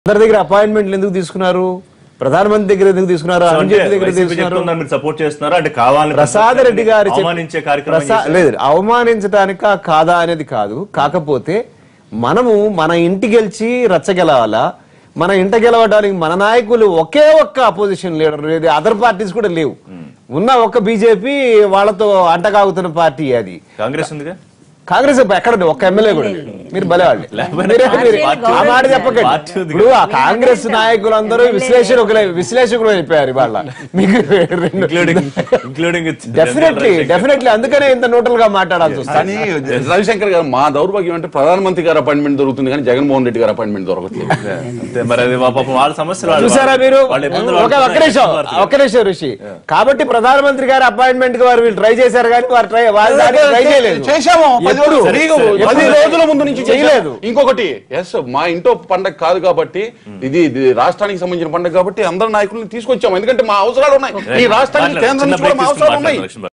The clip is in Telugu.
అందరి దగ్గర అపాయింట్మెంట్లు ఎందుకు తీసుకున్నారు ప్రధానమంత్రి దగ్గర ఎందుకు తీసుకున్నారు సో అరుణ్ అంటే జైట్లీ దగ్గర వైసీపీ తీసుకున్నారు చెప్తున్నారు మీరు సపోర్ట్ చేస్తున్నారా అంటే కావాలని ప్రసాద్ రెడ్డి గారు చెప్- అవమానించే కార్యక్రమం ప్రసా- చేశారా? లేదు అవమానించడానిక కాదా అనేది కాదు కాకపోతే మనము మన ఇంటి గెలిచి రచ్చగెలవాలా మన ఇంట గెలవడానికి మన నాయకులు ఒకే ఒక్క అపోజిషన్ లీడర్ లేదు అదర్ పార్టీస్ కూడా లేవు ఉన్న ఒక్క బీజేపీ వాళ్ళతో అంటకాగుతున్న పార్టీ అది కాంగ్రెస్ ఉందిగా కాంగ్రెస్ ఎక్కడ ఉంది? ఒక్క ఎమ్మెల్యే కూడా లేడు. మీరు భలేవాళ్ళు లేకపోతే మీరే- పార్టీ మీరే- పార్టీ ఆ మాట చెప్పకండి పార్టీ ఉంది ఇప్పుడు ఆ కాంగ్రెస్ నాయకులందరూ విశ్లేషకులే విశ్లేషకులు అయిపోయారు ఇవాళ మీకు రెండు ఇంక్లూడింగ్ ఇంక్లూడింగ్ డెఫినెట్లీ డెఫినెట్లీ అందుకనే ఇంత న్యూట్రల్ గా మాట్లాడాల్సి వస్తుంది కానీ రవిశంకర్ గారు మా దౌర్భాగ్యం అంటే ప్రధానమంత్రి గారు అపాయింట్మెంట్ దొరుకుతుంది కానీ జగన్మోహన్ రెడ్డి గారు అపాయింట్మెంట్ దొరకట్లేదు అంతే మరి అది పాపం వాళ్ళ సమస్యలు వాళ్ళు- చూసారా మీరు వాళ్ళ ఇబ్బందులు ఒక వాళ్ళు ఒక్క నిమిషం పడుతున్నారు. ఒక్క నిమిషం ఋషి కాబట్టి ప్రధానమంత్రి గారి అపాయింట్మెంట్ కి వారు వీళ్ళు ట్రై చేశారు కానీ వారు ట్రై వారు దాన్ని ట్రై చేయలేదు చేశాము పది ఎప్పుడు? రోజులు- ఎప్పుడు? పది రోజుల ముందు నుంచి చేయలేదు చేశాము. ఇంకొకటి ఎస్ మా ఇంట్లో పండగ కాదు కాబట్టి ఇది ఇది రాష్ట్రానికి సంబంధించిన పండగ కాబట్టి అందరు నాయకులను తీసుకొచ్చాము ఎందుకంటే మా అవసరాలు ఉన్నాయి ఈ రాష్ట్రానికి మాట్లాడు. కేంద్రం చిన్న నుంచి కూడా break మా తీసుకుని అవసరాలు ఉన్నాయి మాట్లాడు, లక్ష్మణ్.